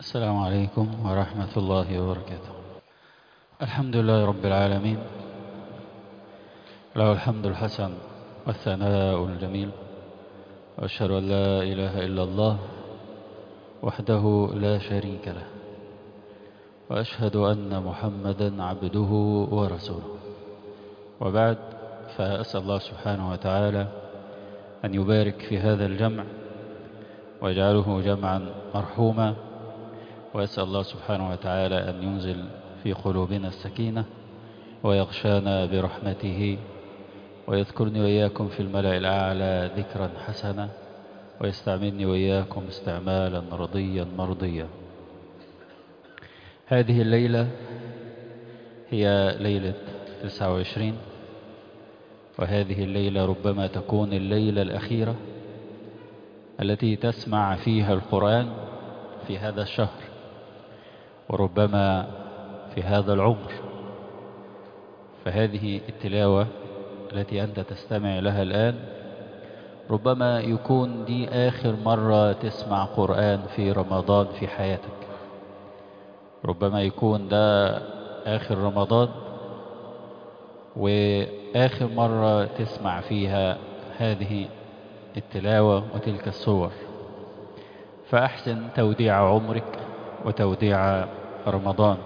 السلام عليكم ورحمة الله وبركاته الحمد لله رب العالمين له الحمد الحسن والثناء الجميل وأشهد أن لا إله إلا الله وحده لا شريك له وأشهد أن محمدا عبده ورسوله وبعد فأسأل الله سبحانه وتعالى أن يبارك في هذا الجمع ويجعله جمعا مرحوما وأسأل الله سبحانه وتعالى أن ينزل في قلوبنا السكينة ويغشانا برحمته ويذكرني وإياكم في الملأ الأعلى ذكرا حسنا ويستعملني وإياكم استعمالا رضيا مرضيا هذه الليلة هي ليلة 29 وهذه الليلة ربما تكون الليلة الأخيرة التي تسمع فيها القرآن في هذا الشهر وربما في هذا العمر فهذه التلاوة التي أنت تستمع لها الآن ربما يكون دي آخر مرة تسمع قرآن في رمضان في حياتك ربما يكون ده آخر رمضان وآخر مرة تسمع فيها هذه التلاوة وتلك الصور فأحسن توديع عمرك وتوديع رمضان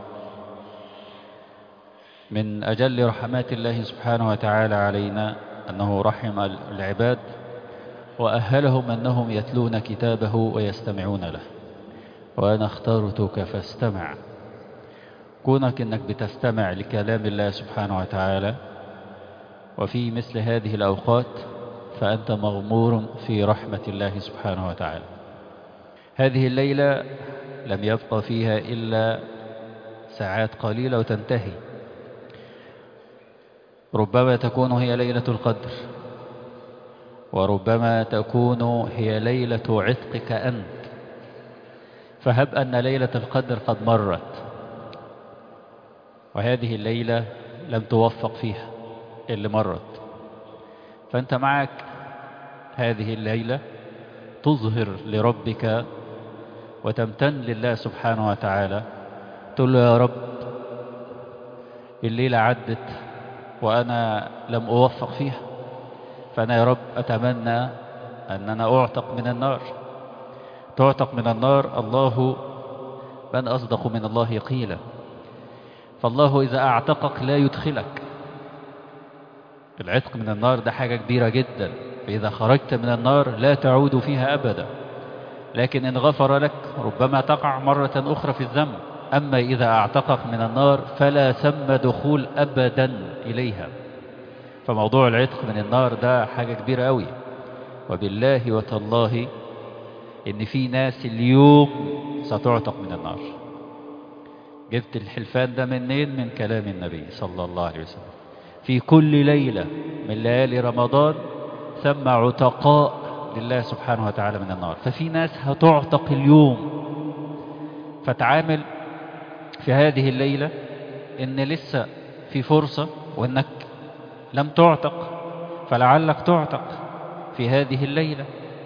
من أجل رحمات الله سبحانه وتعالى علينا أنه رحم العباد وأهلهم أنهم يتلون كتابه ويستمعون له وأنا اخترتك فاستمع كونك أنك بتستمع لكلام الله سبحانه وتعالى وفي مثل هذه الأوقات فأنت مغمور في رحمة الله سبحانه وتعالى هذه الليلة لم يبقى فيها إلا ساعات قليلة وتنتهي ربما تكون هي ليلة القدر وربما تكون هي ليلة عتقك أنت فهب أن ليلة القدر قد مرت وهذه الليلة لم توفق فيها اللي مرت فأنت معك هذه الليلة تظهر لربك وتمتن لله سبحانه وتعالى تقول له يا رب الليلة عدت وأنا لم أوفق فيها فأنا يا رب أتمنى أن أنا أعتق من النار تعتق من النار الله من أصدق من الله قيلا فالله إذا أعتقك لا يدخلك العتق من النار ده حاجة كبيرة جدا فإذا خرجت من النار لا تعود فيها أبدا لكن إن غفر لك ربما تقع مرة أخرى في الذنب أما إذا أعتقك من النار فلا ثم دخول أبدا إليها فموضوع العتق من النار ده حاجة كبيرة قوي وبالله وتالله إن في ناس اليوم ستعتق من النار جبت الحلفان ده منين من كلام النبي صلى الله عليه وسلم في كل ليلة من ليالي رمضان ثم عتقاء لله سبحانه وتعالى من النار ففي ناس هتعتق اليوم فتعامل في هذه الليلة ان لسه في فرصة وانك لم تعتق فلعلك تعتق في هذه الليلة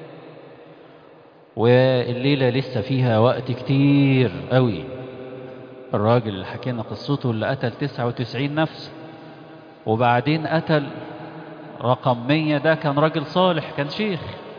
والليلة لسه فيها وقت كتير قوي الراجل اللي حكينا قصته اللي قتل 99 نفس وبعدين قتل رقم 100 ده كان راجل صالح كان شيخ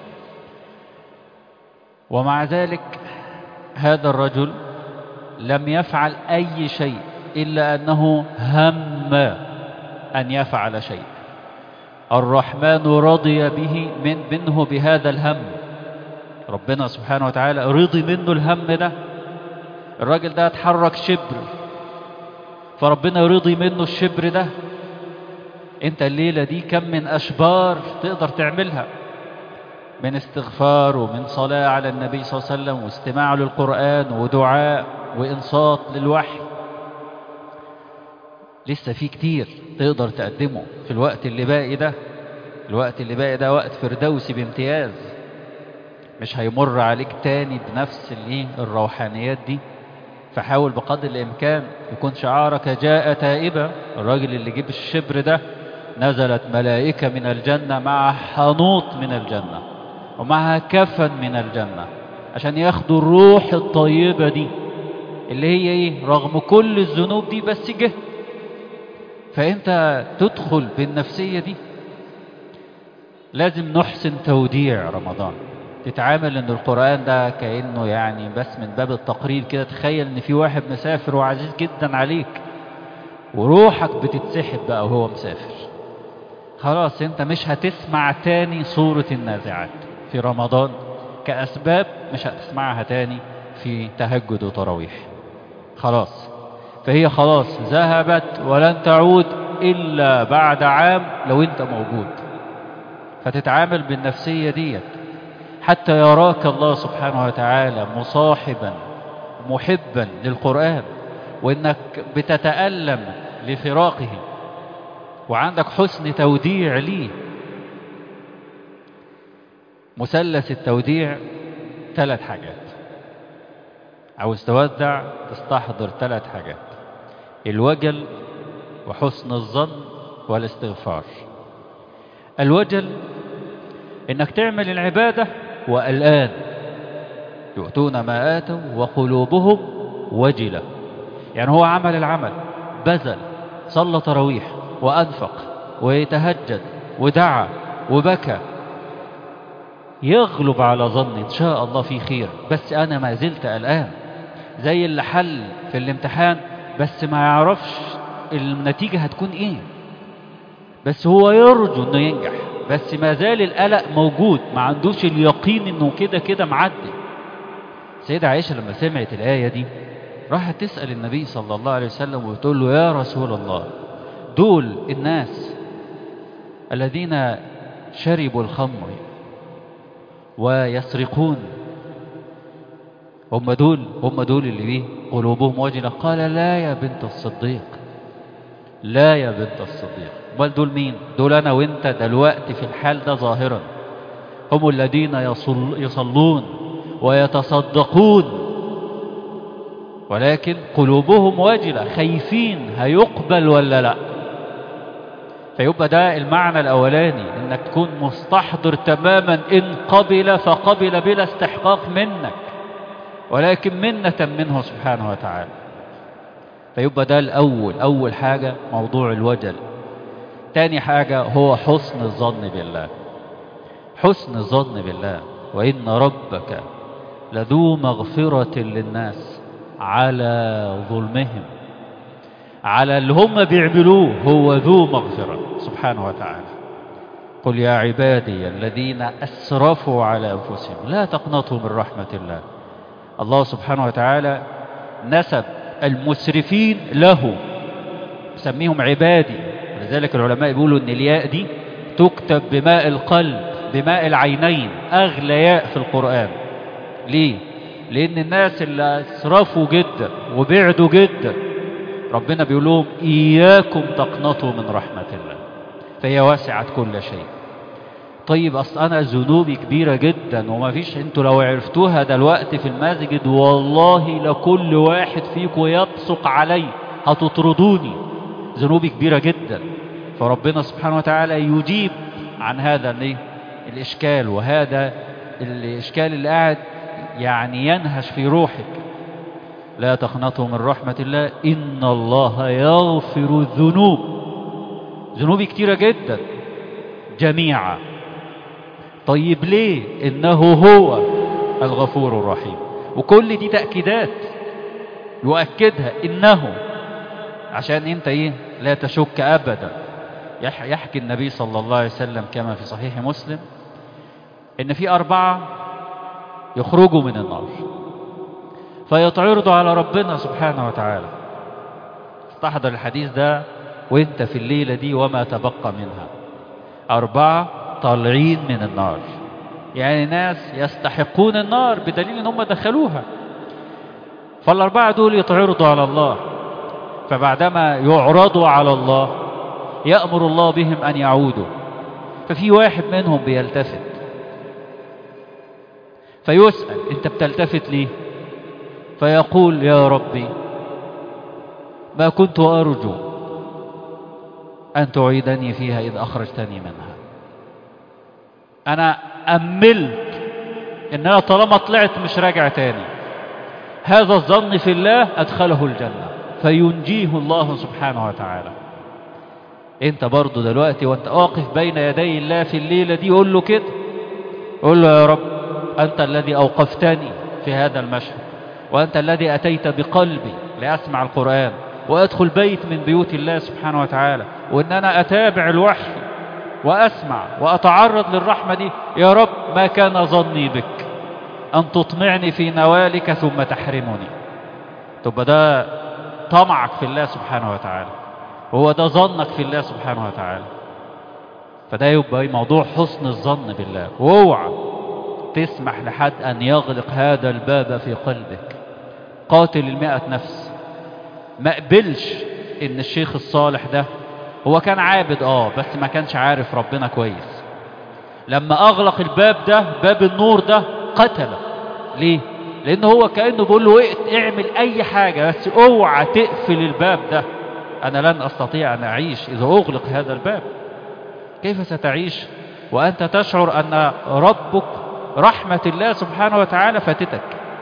ومع ذلك هذا الرجل لم يفعل أي شيء إلا أنه هم أن يفعل شيء الرحمن رضي به من منه بهذا الهم ربنا سبحانه وتعالى رضي منه الهم ده الراجل ده اتحرك شبر فربنا رضي منه الشبر ده انت الليلة دي كم من أشبار تقدر تعملها من استغفار ومن صلاة على النبي صلى الله عليه وسلم واستماع للقرآن ودعاء وإنصات للوحي لسه في كتير تقدر تقدمه في الوقت اللي باقي ده الوقت اللي باقي ده وقت فردوسي بامتياز مش هيمر عليك تاني بنفس الايه الروحانيات دي فحاول بقدر الامكان يكون شعارك جاء تائبا الراجل اللي جيب الشبر ده نزلت ملائكة من الجنة مع حنوط من الجنة ومعها كفن من الجنة عشان ياخدوا الروح الطيبة دي اللي هي ايه رغم كل الذنوب دي بس جه فانت تدخل بالنفسية دي لازم نحسن توديع رمضان تتعامل ان القرآن ده كأنه يعني بس من باب التقريب كده تخيل ان في واحد مسافر وعزيز جدا عليك وروحك بتتسحب بقى وهو مسافر خلاص انت مش هتسمع تاني صورة النازعات في رمضان كأسباب مش هتسمعها تاني في تهجد وتراويح خلاص فهي خلاص ذهبت ولن تعود إلا بعد عام لو انت موجود فتتعامل بالنفسية ديت حتى يراك الله سبحانه وتعالى مصاحبا محبا للقرآن وانك بتتألم لفراقه وعندك حسن توديع ليه مثلث التوديع ثلاث حاجات عاوز تودع تستحضر ثلاث حاجات الوجل وحسن الظن والاستغفار الوجل انك تعمل العبادة وقلقان يؤتون ما آتوا وقلوبهم وجلة يعني هو عمل العمل بذل صلى تراويح وأنفق ويتهجد ودعا وبكى يغلب على ظني إن شاء الله في خير بس أنا ما زلت قلقان زي اللي حل في الامتحان بس ما يعرفش النتيجة هتكون إيه بس هو يرجو إنه ينجح بس ما زال القلق موجود ما عندوش اليقين إنه كده كده معدي سيدة عائشة لما سمعت الآية دي راحت تسأل النبي صلى الله عليه وسلم وتقول له يا رسول الله دول الناس الذين شربوا الخمر ويسرقون هم دول هم دول اللي بيه قلوبهم وجلة قال لا يا بنت الصديق لا يا بنت الصديق بل دول مين دول أنا وانت دلوقتي في الحال ده ظاهرا هم الذين يصل يصلون ويتصدقون ولكن قلوبهم واجلة خايفين هيقبل ولا لا فيبقى ده المعنى الأولاني إنك تكون مستحضر تماما إن قبل فقبل بلا استحقاق منك ولكن منة منه سبحانه وتعالى فيبقى ده الأول أول حاجة موضوع الوجل تاني حاجة هو حسن الظن بالله حسن الظن بالله وإن ربك لذو مغفرة للناس على ظلمهم على اللي هم بيعملوه هو ذو مغفرة سبحانه وتعالى قل يا عبادي الذين أسرفوا على أنفسهم لا تقنطوا من رحمة الله الله سبحانه وتعالى نسب المسرفين له سميهم عبادي ولذلك العلماء يقولوا ان الياء دي تكتب بماء القلب بماء العينين اغلى ياء في القرآن ليه لان الناس اللي اسرفوا جدا وبعدوا جدا ربنا بيقول لهم اياكم تقنطوا من رحمة الله فهي واسعة كل شيء طيب اصل انا ذنوبي كبيرة جدا وما فيش انتوا لو عرفتوها دلوقتي في المسجد والله لكل واحد فيكم يبصق علي هتطردوني ذنوبي كبيرة جدا فربنا سبحانه وتعالى يجيب عن هذا الايه الاشكال وهذا الاشكال اللي قاعد يعني ينهش في روحك لا تقنطوا من رحمة الله إن الله يغفر الذنوب ذنوبي كتيرة جدا جميعا طيب ليه إنه هو الغفور الرحيم وكل دي تأكيدات يؤكدها إنه عشان انت ايه لا تشك ابدا يحكي النبي صلى الله عليه وسلم كما في صحيح مسلم ان في اربعة يخرجوا من النار فيتعرضوا على ربنا سبحانه وتعالى استحضر الحديث ده وانت في الليلة دي وما تبقى منها أربعة طالعين من النار يعني ناس يستحقون النار بدليل ان هم دخلوها فالأربعة دول يتعرضوا على الله فبعدما يعرضوا على الله يأمر الله بهم أن يعودوا ففي واحد منهم بيلتفت فيسأل انت بتلتفت ليه فيقول يا ربي ما كنت أرجو أن تعيدني فيها إذ أخرجتني منها أنا أملت إن أنا طالما طلعت مش راجع تاني هذا الظن في الله أدخله الجنة فينجيه الله سبحانه وتعالى انت برضو دلوقتي وانت واقف بين يدي الله في الليلة دي قول له كده قول له يا رب أنت الذي أوقفتني في هذا المشهد وأنت الذي أتيت بقلبي لأسمع القرآن وأدخل بيت من بيوت الله سبحانه وتعالى وإن أنا أتابع الوحي وأسمع وأتعرض للرحمة دي يا رب ما كان ظني بك أن تطمعني في نوالك ثم تحرمني تبقى ده طمعك في الله سبحانه وتعالى هو ده ظنك في الله سبحانه وتعالى فده يبقى موضوع حسن الظن بالله واوعى تسمح لحد أن يغلق هذا الباب في قلبك قاتل المئة نفس ما قبلش ان الشيخ الصالح ده هو كان عابد اه بس ما كانش عارف ربنا كويس لما اغلق الباب ده باب النور ده قتله ليه لان هو كانه بيقول له اعمل اي حاجه بس اوعى تقفل الباب ده انا لن استطيع ان اعيش اذا اغلق هذا الباب كيف ستعيش وانت تشعر ان ربك رحمه الله سبحانه وتعالى فاتتك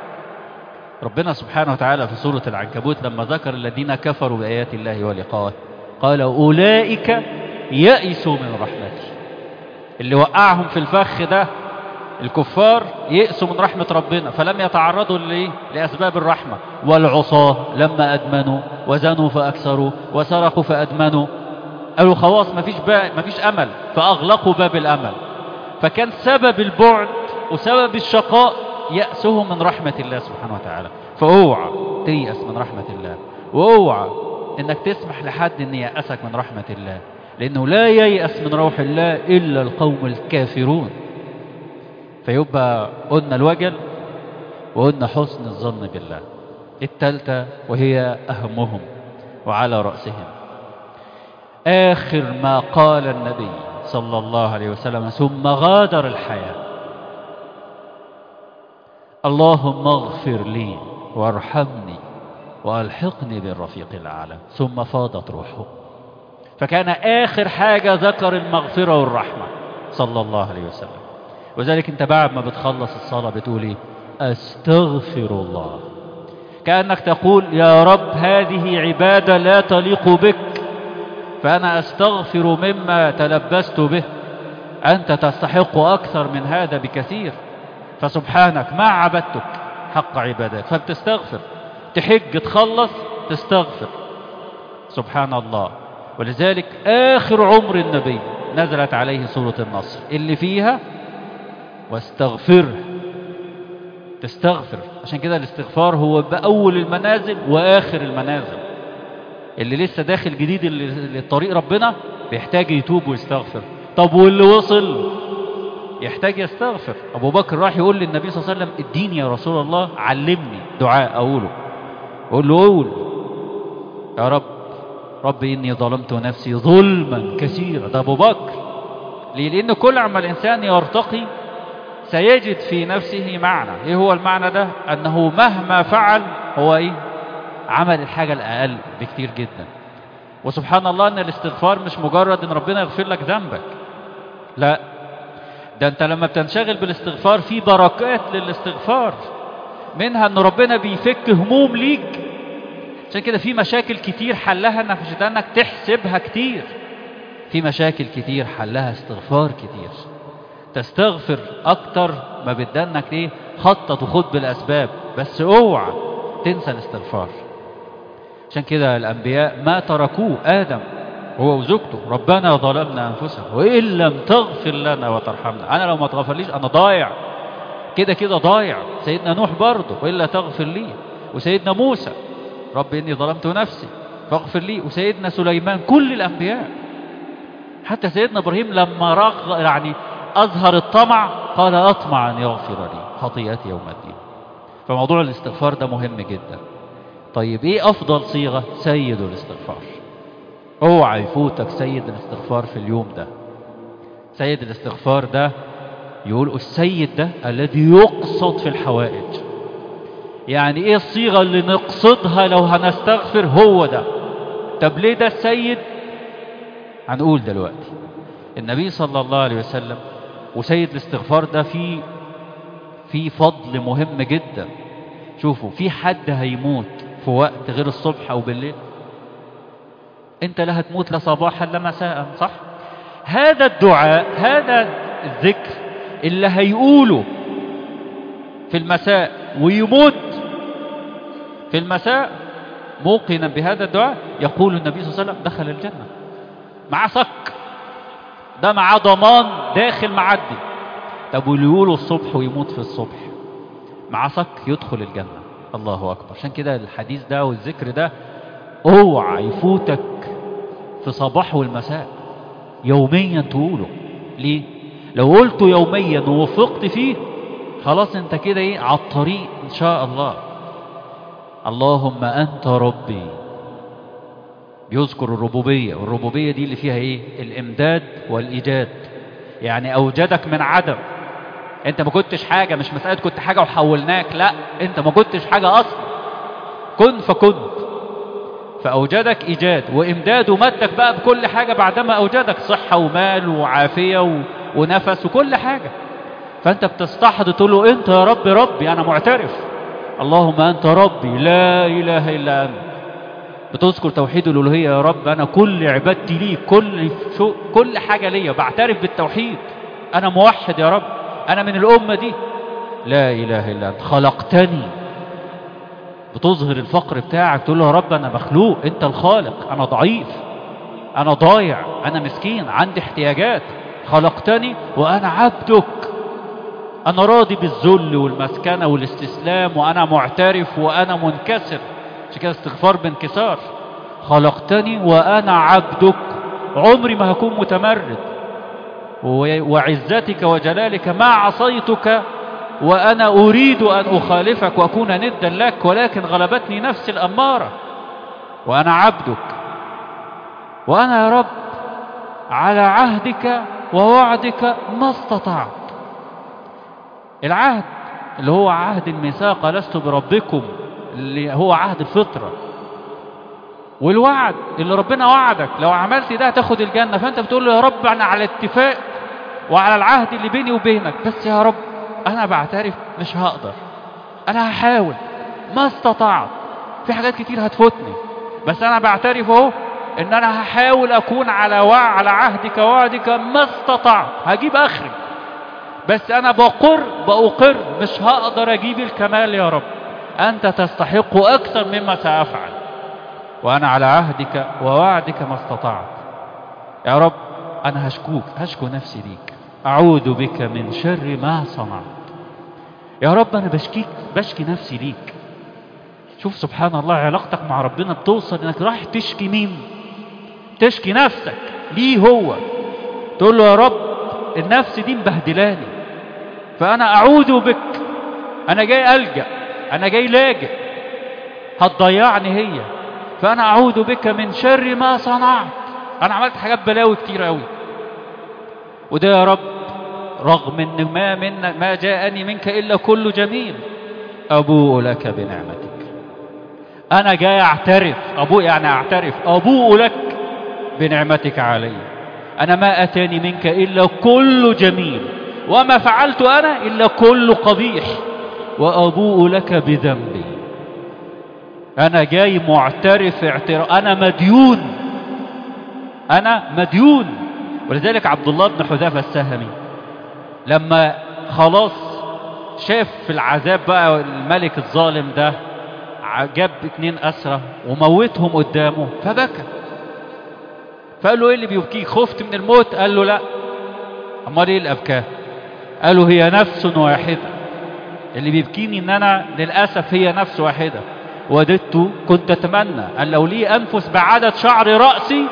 ربنا سبحانه وتعالى في سورة العنكبوت لما ذكر الذين كفروا بآيات الله ولقائه قال أولئك يئسوا من رحمتي اللي وقعهم في الفخ ده الكفار يئسوا من رحمة ربنا فلم يتعرضوا لإيه؟ لأسباب الرحمة والعصاة لما أدمنوا وزنوا فأكثروا وسرقوا فأدمنوا قالوا خلاص مفيش, مفيش أمل فأغلقوا باب الأمل فكان سبب البعد وسبب الشقاء يأسه من رحمة الله سبحانه وتعالى فاوعى تيأس من رحمة الله واوعى انك تسمح لحد ان يأسك من رحمة الله لانه لا ييأس من روح الله الا القوم الكافرون فيبقى قلنا الوجل وقلنا حسن الظن بالله التالتة وهي أهمهم وعلى رأسهم آخر ما قال النبي صلى الله عليه وسلم ثم غادر الحياه اللهم اغفر لي وارحمني والحقني بالرفيق الاعلى ثم فاضت روحه فكان اخر حاجه ذكر المغفره والرحمه صلى الله عليه وسلم وذلك انت بعد ما بتخلص الصلاه بتقول ايه استغفر الله كانك تقول يا رب هذه عباده لا تليق بك فانا استغفر مما تلبست به انت تستحق اكثر من هذا بكثير فسبحانك ما عبدتك حق عبادك فبتستغفر تحج تخلص تستغفر سبحان الله ولذلك آخر عمر النبي نزلت عليه سورة النصر اللي فيها واستغفره تستغفر عشان كده الاستغفار هو بأول المنازل وآخر المنازل اللي لسه داخل جديد للطريق ربنا بيحتاج يتوب ويستغفر طب واللي وصل يحتاج يستغفر أبو بكر راح يقول للنبي صلى الله عليه وسلم اديني يا رسول الله علمني دعاء أقوله قول له قول يا رب رب إني ظلمت نفسي ظلما كثيرا ده أبو بكر ليه لأن كل عما الإنسان يرتقي سيجد في نفسه معنى إيه هو المعنى ده أنه مهما فعل هو إيه عمل الحاجة الأقل بكتير جدا وسبحان الله أن الاستغفار مش مجرد أن ربنا يغفر لك ذنبك لا ده انت لما بتنشغل بالاستغفار في بركات للاستغفار منها ان ربنا بيفك هموم ليك عشان كده في مشاكل كتير حلها انك مش انك تحسبها كتير في مشاكل كتير حلها استغفار كتير تستغفر اكتر ما بدانك ايه خطط وخد بالاسباب بس اوعى تنسى الاستغفار عشان كده الانبياء ما تركوه ادم هو وزوجته ربنا ظلمنا أنفسنا وإن لم تغفر لنا وترحمنا أنا لو ما تغفرليش أنا ضايع كده كده ضايع سيدنا نوح برضه وإلا تغفر لي وسيدنا موسى رب إني ظلمت نفسي فاغفر لي وسيدنا سليمان كل الأنبياء حتى سيدنا إبراهيم لما رغ يعني أظهر الطمع قال أطمع أن يغفر لي خطيئتي يوم الدين فموضوع الاستغفار ده مهم جدا طيب إيه أفضل صيغة سيد الاستغفار اوعى يفوتك سيد الاستغفار في اليوم ده سيد الاستغفار ده يقول السيد ده الذي يقصد في الحوائج يعني ايه الصيغة اللي نقصدها لو هنستغفر هو ده طب ليه ده السيد هنقول دلوقتي النبي صلى الله عليه وسلم وسيد الاستغفار ده فيه في فضل مهم جدا شوفوا في حد هيموت في وقت غير الصبح أو بالليل انت لا هتموت لا صباحا لا مساء صح هذا الدعاء هذا الذكر اللي هيقوله في المساء ويموت في المساء موقنا بهذا الدعاء يقول النبي صلى الله عليه وسلم دخل الجنة مع صك ده معاه ضمان داخل معدي طب واللي يقوله الصبح ويموت في الصبح مع صك يدخل الجنة الله أكبر عشان كده الحديث ده والذكر ده اوعى يفوتك في صباح والمساء يوميا تقوله ليه لو قلته يوميا ووفقت فيه خلاص انت كده ايه على الطريق ان شاء الله اللهم انت ربي بيذكر الربوبية والربوبية دي اللي فيها ايه الامداد والايجاد يعني اوجدك من عدم انت ما كنتش حاجة مش مسألة كنت حاجة وحولناك لا انت ما كنتش حاجة اصلا كن فكنت فأوجدك إيجاد وإمداد ومدك بقى بكل حاجة بعدما أوجدك صحة ومال وعافية و... ونفس وكل حاجة فأنت بتستحضر تقول له أنت يا ربي ربي أنا معترف اللهم أنت ربي لا إله إلا أنت بتذكر توحيد الألوهية يا رب أنا كل عبادتي ليك كل شو كل حاجة ليا بعترف بالتوحيد أنا موحد يا رب أنا من الأمة دي لا إله إلا أنت خلقتني بتظهر الفقر بتاعك تقول له يا رب أنا مخلوق أنت الخالق أنا ضعيف أنا ضايع أنا مسكين عندي احتياجات خلقتني وأنا عبدك أنا راضي بالذل والمسكنة والاستسلام وأنا معترف وأنا منكسر عشان كده استغفار بانكسار خلقتني وأنا عبدك عمري ما هكون متمرد وعزتك وجلالك ما عصيتك وأنا أريد أن أخالفك وأكون ندا لك ولكن غلبتني نفسي الأمارة وأنا عبدك وأنا يا رب على عهدك ووعدك ما استطعت العهد اللي هو عهد الميثاق لست بربكم اللي هو عهد الفطرة والوعد اللي ربنا وعدك لو عملت ده هتاخد الجنة فأنت بتقول له يا رب أنا على اتفاق وعلى العهد اللي بيني وبينك بس يا رب أنا بعترف مش هقدر أنا هحاول ما استطعت في حاجات كتير هتفوتني بس أنا بعترف أهو إن أنا هحاول أكون على وع على عهدك ووعدك ما استطعت هجيب آخري بس أنا بقر بأقر مش هقدر أجيب الكمال يا رب أنت تستحق أكثر مما سأفعل وأنا على عهدك ووعدك ما استطعت يا رب أنا هشكوك هشكو نفسي ليك أعوذ بك من شر ما صنعت يا رب أنا بشكيك بشكي نفسي ليك شوف سبحان الله علاقتك مع ربنا بتوصل إنك رايح تشكي مين تشكي نفسك ليه هو تقول له يا رب النفس دي مبهدلاني فأنا أعوذ بك أنا جاي ألجأ أنا جاي لاجئ هتضيعني هي فأنا أعوذ بك من شر ما صنعت أنا عملت حاجات بلاوي كتير أوي وده يا رب رغم ان ما من ما جاءني منك الا كل جميل ابوء لك بنعمتك انا جاي اعترف ابوء يعني اعترف ابوء لك بنعمتك علي انا ما اتاني منك الا كل جميل وما فعلت انا الا كل قبيح وابوء لك بذنبي انا جاي معترف اعتراف انا مديون انا مديون ولذلك عبد الله بن حذافة السهمي لما خلاص شاف في العذاب بقى الملك الظالم ده جاب اتنين أسرة وموتهم قدامه فبكى فقال له ايه اللي بيبكيك خفت من الموت قال له لا امال ايه الابكاه قال له هي نفس واحدة اللي بيبكيني ان انا للأسف هي نفس واحدة وددت كنت اتمنى ان لو لي انفس بعدد شعر رأسي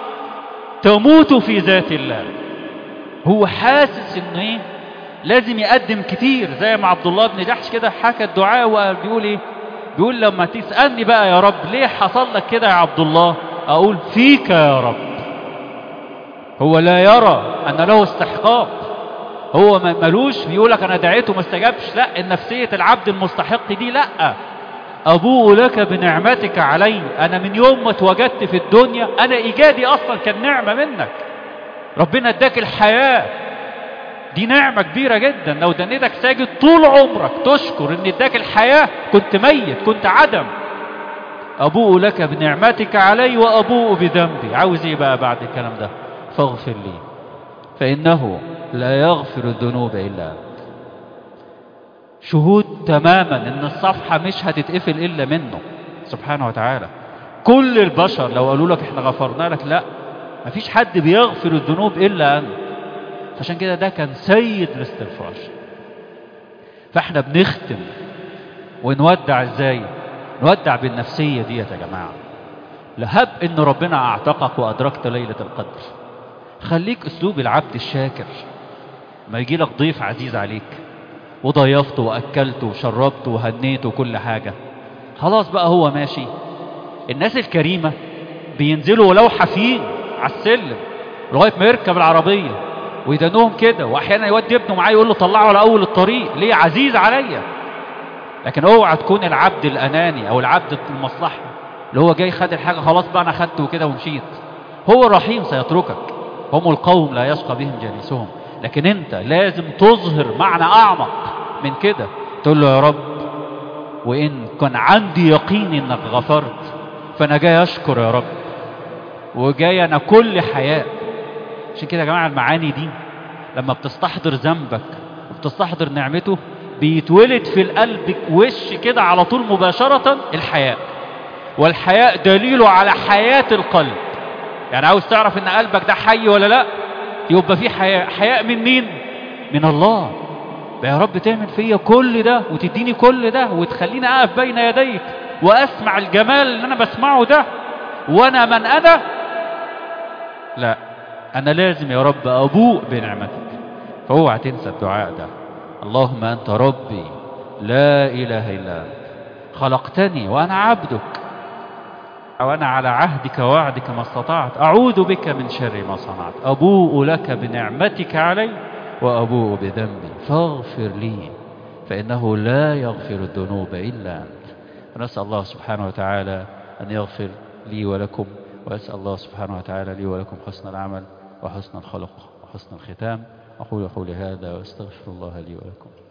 تموت في ذات الله هو حاسس ان ايه لازم يقدم كتير زي ما عبد الله بن جحش كده حكى الدعاء وبيقول ايه بيقول لما تسألني بقى يا رب ليه حصل لك كده يا عبد الله اقول فيك يا رب هو لا يرى ان له استحقاق هو ملوش بيقول لك انا دعيته ما استجابش لا النفسية العبد المستحق دي لا أبوء لك بنعمتك علي أنا من يوم ما اتوجدت في الدنيا أنا إيجادي أصلا كان نعمة منك ربنا اداك الحياة دي نعمة كبيرة جدا لو دنيتك ساجد طول عمرك تشكر ان اداك الحياة كنت ميت كنت عدم أبوء لك بنعمتك علي وأبوء بذنبي عاوز ايه بقى بعد الكلام ده فاغفر لي فإنه لا يغفر الذنوب إلا أنت شهود تماما ان الصفحة مش هتتقفل إلا منه سبحانه وتعالى كل البشر لو قالوا لك احنا غفرنا لك لا مفيش حد بيغفر الذنوب إلا أنت عشان كده ده كان سيد الاستغفار فاحنا بنختم ونودع ازاي نودع بالنفسية دي يا جماعة لهب ان ربنا اعتقك وادركت ليلة القدر خليك اسلوب العبد الشاكر ما يجي لك ضيف عزيز عليك وضيفته واكلته وشربته وهنيته وكل حاجة خلاص بقى هو ماشي الناس الكريمة بينزلوا ولو حافيين على السلم لغاية ما يركب العربية ويدنوهم كده واحيانا يودي ابنه معاه يقول له طلعه على اول الطريق ليه عزيز عليا لكن اوعى تكون العبد الاناني او العبد المصلحه اللي هو جاي خد الحاجه خلاص بقى انا خدته كده ومشيت هو رحيم سيتركك هم القوم لا يشقى بهم جليسهم لكن انت لازم تظهر معنى اعمق من كده تقول له يا رب وان كان عندي يقين انك غفرت فانا جاي اشكر يا رب وجاي انا كل حياه عشان كده يا جماعة المعاني دي لما بتستحضر ذنبك وبتستحضر نعمته بيتولد في القلب وش كده على طول مباشرة الحياء والحياء دليله على حياة القلب يعني عاوز تعرف ان قلبك ده حي ولا لا يبقى في حياء حياء من مين من الله يا رب تعمل فيا كل ده وتديني كل ده وتخليني اقف بين يديك واسمع الجمال اللي انا بسمعه ده وانا من انا لا أنا لازم يا رب أبوء بنعمتك فاوعى تنسى الدعاء ده اللهم أنت ربي لا إله إلا أنت خلقتني وأنا عبدك وأنا على عهدك ووعدك ما استطعت أعوذ بك من شر ما صنعت أبوء لك بنعمتك علي وأبوء بذنبي فاغفر لي فإنه لا يغفر الذنوب إلا أنت ونسأل الله سبحانه وتعالى أن يغفر لي ولكم وأسأل الله سبحانه وتعالى لي ولكم حسن العمل وحسن الخلق وحسن الختام أقول قولي هذا وأستغفر الله لي ولكم